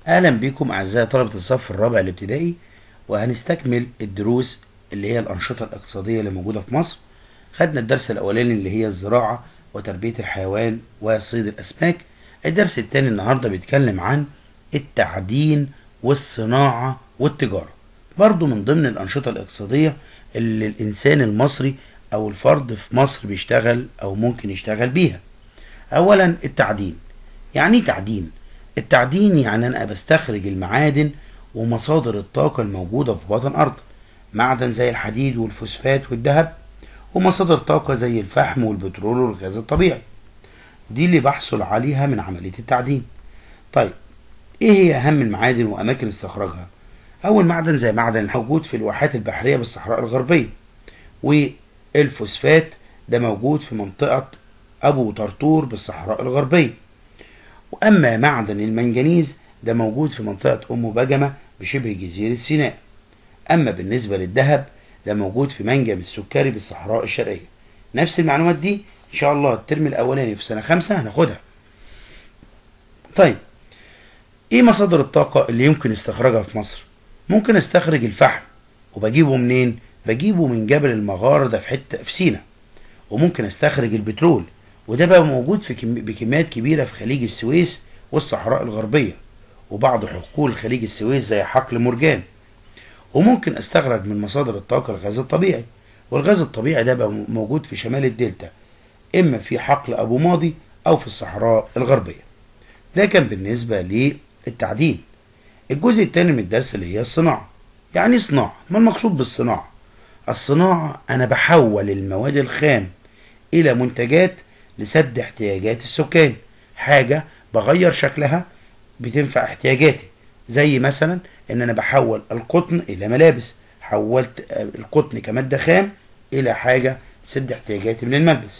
أهلا بكم أعزائي طلبة الصف الرابع الابتدائي وهنستكمل الدروس اللي هي الأنشطة الاقتصادية اللي موجودة في مصر خدنا الدرس الأولاني اللي هي الزراعة وتربية الحيوان وصيد الأسماك الدرس الثاني النهاردة بيتكلم عن التعدين والصناعة والتجارة برضو من ضمن الأنشطة الاقتصادية اللي الإنسان المصري أو الفرد في مصر بيشتغل أو ممكن يشتغل بيها أولا التعدين يعني ايه تعدين التعدين يعني انا بستخرج المعادن ومصادر الطاقة الموجودة في باطن الأرض معدن زي الحديد والفوسفات والذهب ومصادر طاقة زي الفحم والبترول والغاز الطبيعي دي اللي بحصل عليها من عملية التعدين طيب ايه هي أهم المعادن وأماكن استخراجها أول معدن زي معدن الموجود في الواحات البحرية بالصحراء الغربية والفوسفات ده موجود في منطقة أبو طرطور بالصحراء الغربية وأما معدن المنجنيز ده موجود في منطقة أم بجمة بشبه جزيرة سيناء أما بالنسبة للذهب ده موجود في منجم السكري بالصحراء الشرقية نفس المعلومات دي إن شاء الله الترم الأولاني في سنة خمسة هناخدها طيب إيه مصادر الطاقة اللي يمكن استخراجها في مصر؟ ممكن استخرج الفحم وبجيبه منين؟ بجيبه من جبل المغارة ده في حتة في سينا وممكن استخرج البترول وده بقى موجود في كم... بكميات كبيرة في خليج السويس والصحراء الغربية وبعض حقول خليج السويس زي حقل مرجان وممكن استخرج من مصادر الطاقة الغاز الطبيعي والغاز الطبيعي ده بقى موجود في شمال الدلتا إما في حقل أبو ماضي أو في الصحراء الغربية ده كان بالنسبة للتعدين الجزء الثاني من الدرس اللي هي الصناعة يعني صناعة ما المقصود بالصناعة الصناعة أنا بحول المواد الخام إلى منتجات لسد احتياجات السكان حاجة بغير شكلها بتنفع احتياجاتي زي مثلا ان انا بحول القطن الى ملابس حولت القطن كمادة خام الى حاجة تسد احتياجاتي من الملبس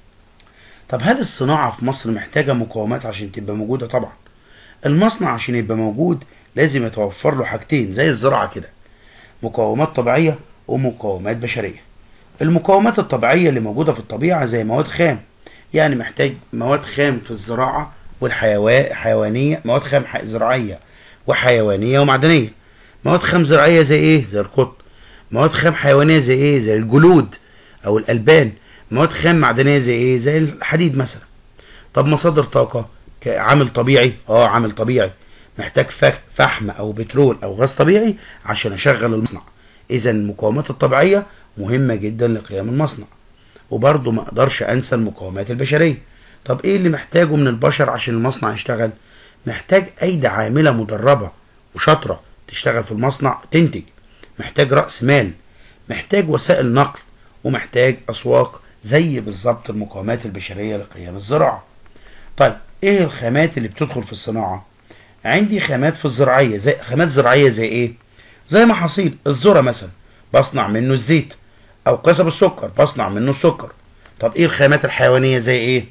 طب هل الصناعة في مصر محتاجة مقومات عشان تبقى موجودة طبعا المصنع عشان يبقى موجود لازم يتوفر له حاجتين زي الزراعة كده مقومات طبيعية ومقومات بشرية المقومات الطبيعية اللي موجودة في الطبيعة زي مواد خام يعني محتاج مواد خام في الزراعة والحيوانية مواد خام زراعية وحيوانية ومعدنية مواد خام زراعية زي ايه زي القطن مواد خام حيوانية زي ايه زي الجلود او الألبان مواد خام معدنية زي ايه زي الحديد مثلا طب مصادر طاقة عامل طبيعي اه عامل طبيعي محتاج فحم او بترول او غاز طبيعي عشان اشغل المصنع اذا المقاومات الطبيعية مهمة جدا لقيام المصنع وبرضه ما اقدرش انسى المقاومات البشريه طب ايه اللي محتاجه من البشر عشان المصنع يشتغل محتاج ايدي عامله مدربه وشاطره تشتغل في المصنع تنتج محتاج راس مال محتاج وسائل نقل ومحتاج اسواق زي بالظبط المقاومات البشريه لقيام الزراعه طيب ايه الخامات اللي بتدخل في الصناعه عندي خامات في الزراعيه زي خامات زراعيه زي ايه زي محاصيل الذره مثلا بصنع منه الزيت او قصب السكر بصنع منه السكر طب ايه الخامات الحيوانيه زي ايه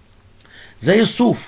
زي الصوف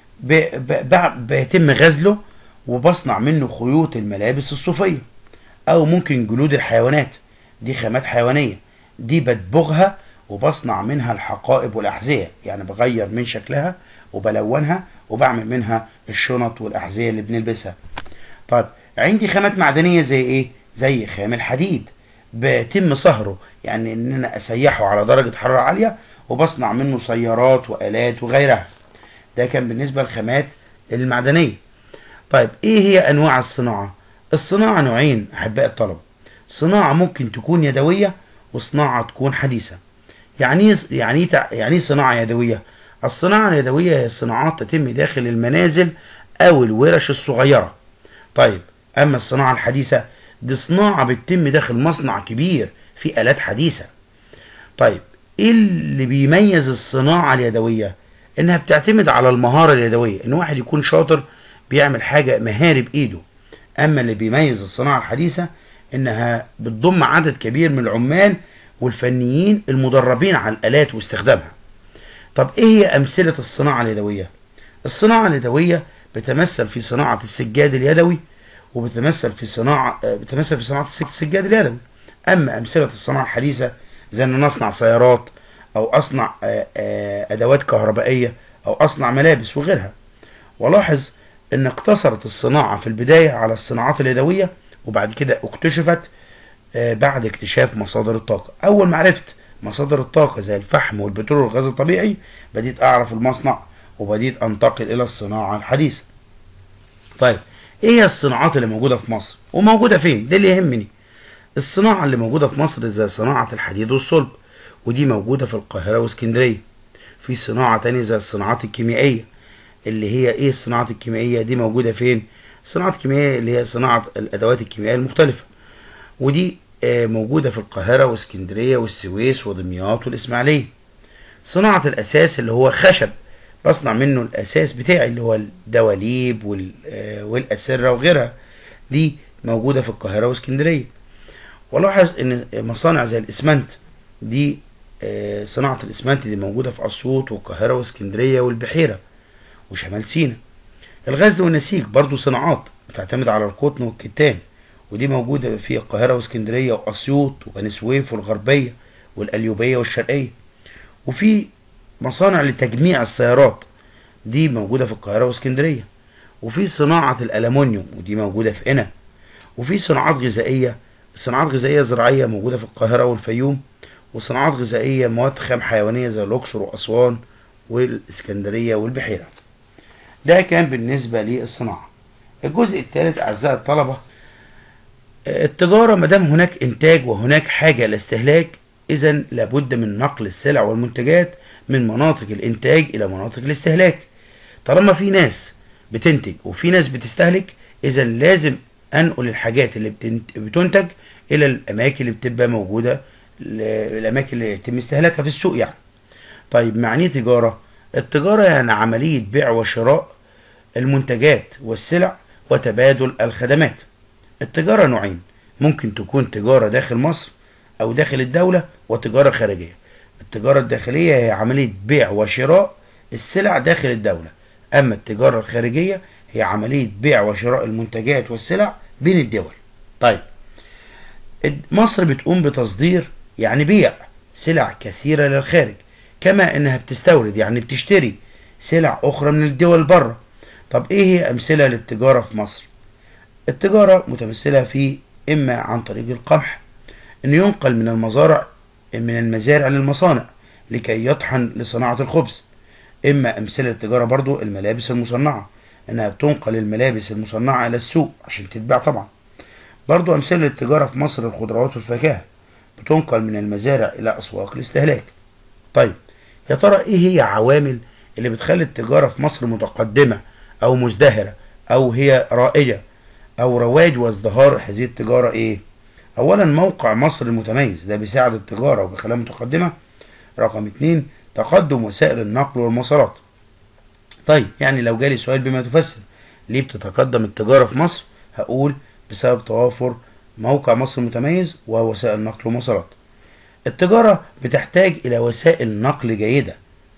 بيتم غزله وبصنع منه خيوط الملابس الصوفيه او ممكن جلود الحيوانات دي خامات حيوانيه دي بدبغها وبصنع منها الحقائب والاحذيه يعني بغير من شكلها وبلونها وبعمل منها الشنط والاحذيه اللي بنلبسها طيب عندي خامات معدنيه زي ايه زي خام الحديد بيتم صهره يعني ان انا اسيحه على درجة حرارة عالية وبصنع منه سيارات والات وغيرها ده كان بالنسبة للخامات المعدنية طيب ايه هي انواع الصناعة الصناعة نوعين احباء الطلبة صناعة ممكن تكون يدوية وصناعة تكون حديثة يعني يعني يعني صناعة يدوية الصناعة اليدوية هي صناعات تتم داخل المنازل او الورش الصغيرة طيب اما الصناعة الحديثة دي صناعة بتتم داخل مصنع كبير في آلات حديثة طيب ايه اللي بيميز الصناعة اليدوية انها بتعتمد على المهارة اليدوية ان واحد يكون شاطر بيعمل حاجة مهاري بايده اما اللي بيميز الصناعة الحديثة انها بتضم عدد كبير من العمال والفنيين المدربين على الالات واستخدامها طب ايه هي امثلة الصناعة اليدوية الصناعة اليدوية بتمثل في صناعة السجاد اليدوي وبتمثل في صناعة بتمثل في صناعة السجاد اليدوي أما أمثلة الصناعة الحديثة زي أن نصنع سيارات أو أصنع أدوات كهربائية أو أصنع ملابس وغيرها ولاحظ ان اقتصرت الصناعة في البداية على الصناعات اليدوية وبعد كده اكتشفت آه، بعد اكتشاف مصادر الطاقة اول ما عرفت مصادر الطاقة زي الفحم والبترول والغاز الطبيعي بديت اعرف المصنع وبديت انتقل الى الصناعة الحديثة طيب ايه هي الصناعات اللي موجودة في مصر وموجودة فين ده اللي يهمني الصناعة اللي موجودة في مصر زي صناعة الحديد والصلب ودي موجودة في القاهرة واسكندرية في صناعة تانية زي الصناعات الكيميائية اللي هي ايه الصناعات الكيميائية دي موجودة فين الصناعات الكيميائية اللي هي صناعة الأدوات الكيميائية المختلفة ودي آه، موجودة في القاهرة واسكندرية والسويس ودمياط والإسماعيلية صناعة الأساس اللي هو خشب بصنع منه الأساس بتاعي اللي هو الدواليب وال- آه، والأسرة وغيرها دي موجودة في القاهرة واسكندرية ولاحظ ان مصانع زي الاسمنت دي آه، صناعة الاسمنت دي موجودة في اسيوط والقاهرة واسكندرية والبحيرة وشمال سيناء الغزل والنسيج برضو صناعات بتعتمد على القطن والكتان ودي موجودة في القاهرة واسكندرية واسيوط وبني سويف والغربية والقليوبية والشرقية وفي مصانع لتجميع السيارات دي موجودة في القاهرة واسكندرية وفي صناعة الألمنيوم ودي موجودة في قنا وفي صناعات غذائية صناعات غذائية زراعية موجودة في القاهرة والفيوم وصناعات غذائية مواد خام حيوانية زي الأقصر وأسوان والإسكندرية والبحيرة ده كان بالنسبة للصناعة الجزء الثالث أعزائي الطلبة آه، التجارة مدام هناك إنتاج وهناك حاجة لاستهلاك إذا لابد من نقل السلع والمنتجات من مناطق الإنتاج إلى مناطق الاستهلاك طالما في ناس بتنتج وفي ناس بتستهلك إذا لازم أنقل الحاجات اللي بتنت- بتنتج إلى الأماكن اللي بتبقى موجودة ل- الأماكن اللي يتم استهلاكها في السوق يعني طيب معني إيه تجارة التجارة يعني عملية بيع وشراء المنتجات والسلع وتبادل الخدمات التجارة نوعين ممكن تكون تجارة داخل مصر أو داخل الدولة وتجارة خارجية التجارة الداخلية هي عملية بيع وشراء السلع داخل الدولة أما التجارة الخارجية هي عملية بيع وشراء المنتجات والسلع بين الدول طيب الد- مصر بتقوم بتصدير يعني بيع سلع كثيرة للخارج كما انها بتستورد يعني بتشتري سلع اخرى من الدول بره طب ايه هي امثلة للتجارة في مصر التجارة متمثلة في اما عن طريق القمح انه ينقل من المزارع من المزارع للمصانع لكي يطحن لصناعة الخبز اما امثلة التجارة برضو الملابس المصنعة انها بتنقل الملابس المصنعة الى السوق عشان تتباع طبعا برضو امثلة للتجارة في مصر الخضروات والفاكهة بتنقل من المزارع الى اسواق الاستهلاك طيب يا ترى ايه هي عوامل اللي بتخلي التجارة في مصر متقدمة او مزدهرة او هي رائجة او رواج وازدهار هذه التجارة ايه اولا موقع مصر المتميز ده بيساعد التجارة وبيخليها متقدمة رقم اتنين تقدم وسائل النقل والمواصلات طيب يعني لو جالي سؤال بما تفسر ليه بتتقدم التجارة في مصر هقول بسبب توافر موقع مصر متميز ووسائل نقل ومواصلات التجارة بتحتاج إلى وسائل نقل جيدة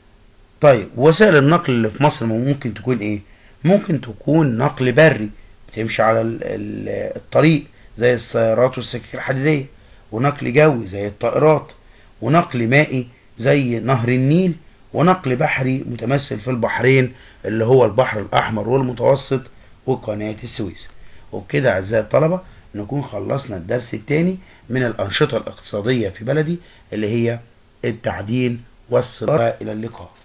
طيب وسائل النقل اللي في مصر ممكن تكون إيه؟ ممكن تكون نقل بري بتمشي على ال- ال- الطريق زي السيارات والسكك الحديدية ونقل جوي زي الطائرات ونقل مائي زي نهر النيل ونقل بحري متمثل في البحرين اللي هو البحر الأحمر والمتوسط وقناة السويس وبكده أعزائي الطلبة نكون خلصنا الدرس الثاني من الأنشطة الاقتصادية في بلدي اللي هي التعدين والصناعة إلى اللقاء